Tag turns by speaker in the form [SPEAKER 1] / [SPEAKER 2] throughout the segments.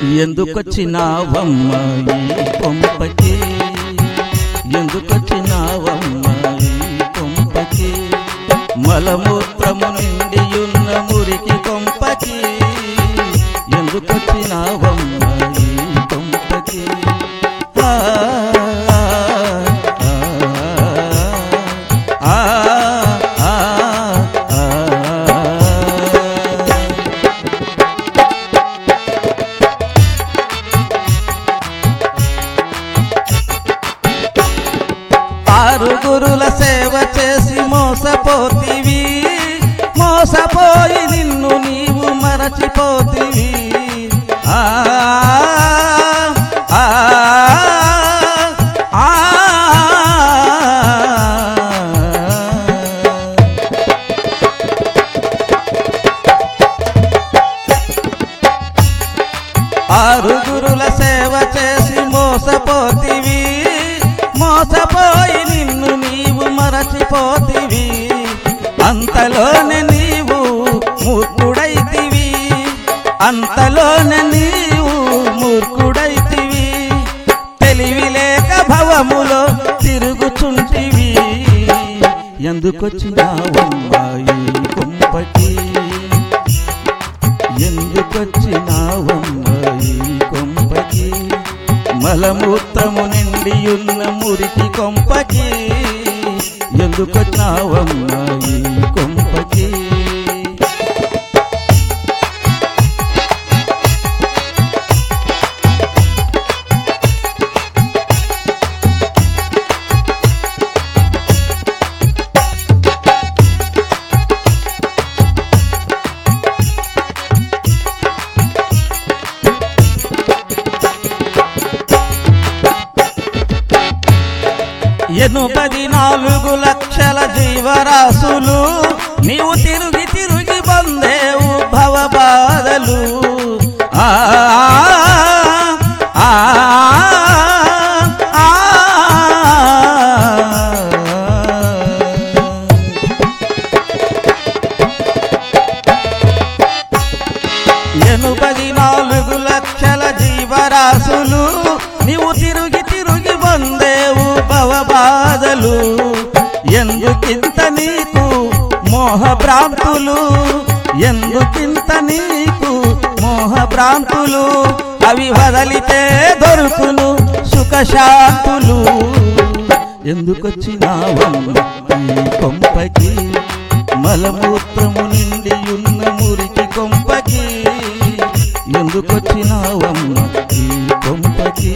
[SPEAKER 1] ఎందుకొచ్చినావమ్మ ఈ కొంపకి ఎందుకొచ్చినావమ్మ ఈ కొంపకి మలమూత్రము నిండియున్న మురికి కొంపకి ఎందుకొచ్చినావమ్మ ఈ కొంపకి ఆ, ఆ, ఆ, ఆ, ఆ. ఆరుగురుల సేవ చేసి మోసపోతివి మోసపోయి నిన్ను నీవు మరచిపోతివి ఆ ఆ, ఆ, ఆరుగురుల సేవ చేసి మోసపోతివి మోసపోయి నిన్ను నీవు మరచిపోతివి అంతలోనే నీవు మూర్ఖుడైతివి అంతలోనే నీవు మూర్ఖుడైతివి తెలివి లేక భవములో తిరుగుచుంటివి ఎందుకొచ్చినావమ్మాయి కొంపకి ఎందుకొచ్చినావమ్మాయి కొంపకి మలమూత్రము నిండియున్న మురికి కొంపకి ఎందుకొచ్చినావమ్మాయి కొంపకి ఎనుపది నాలుగు లక్షల జీవరాశులు నీవు తిరిగి తిరిగి బందేవు భవబాధలు ఆ ఆ, ఆ, ఆ. ఎనుపది నాలుగు లక్షల జీవరాశులు నీవు తిరిగి తిరిగి పొందేవు భవబాధలు ఎందుకింత నీకు మోహ భ్రాంతులు ఎందుకింత నీకు మోహ భ్రాంతులు అవి వదలితే దొరుకును సుఖశాంతులు ఎందుకొచ్చినావమ్మ ఈ కొంపకి మలమూత్రము నిండి ఉన్న మురికి కొంపకి ఎందుకొచ్చినావమ్మ ఈ కొంపకి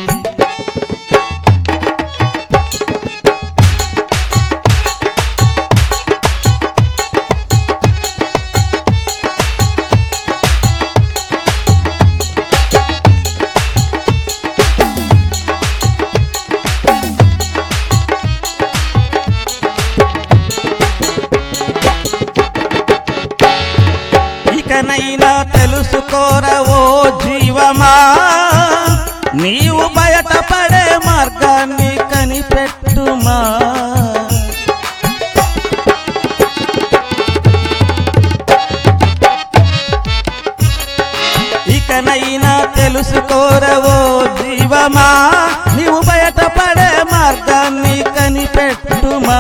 [SPEAKER 1] ఇకనైనా తెలుసుకోరవో జీవమా నీవు బయటపడే మార్గాన్ని కనిపెట్టుమా ఇకనైనా తెలుసుకోరవో జీవమా నీవు బయటపడే మార్గాన్ని కనిపెట్టుమా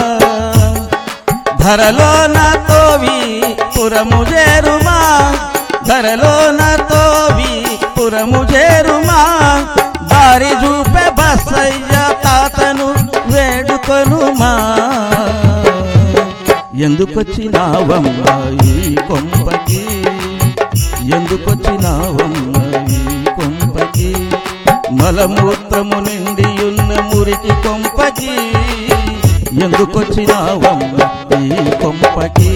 [SPEAKER 1] ధరలో నా తోవి పురము చేరుమా ధరలో నా తోవి పురము చేరుమా దారి చూపే బస్సయ్య తాతను వేడుకొనుమా ఎందుకొచ్చినావమ్మ ఈ కొంపకి ఎందుకొచ్చినావమ్మ ఈ కొంపకి మలమూత్రము నిండి ఉన్న మురికి కొంపకి ఎందుకొచ్చినావమ్మ ఈ కొంపకి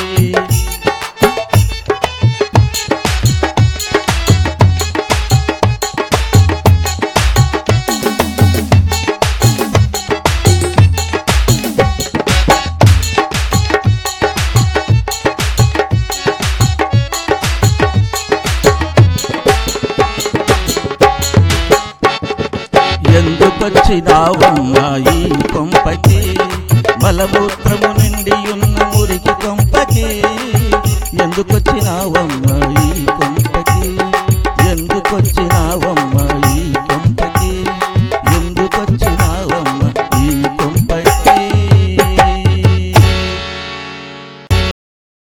[SPEAKER 1] ఎందుకొచ్చినావమ్మ ఈ కొంపకి మలమూత్రము నిండి ఉన్న మురికి కొంపకి ఎందుకొచ్చినావమ్మ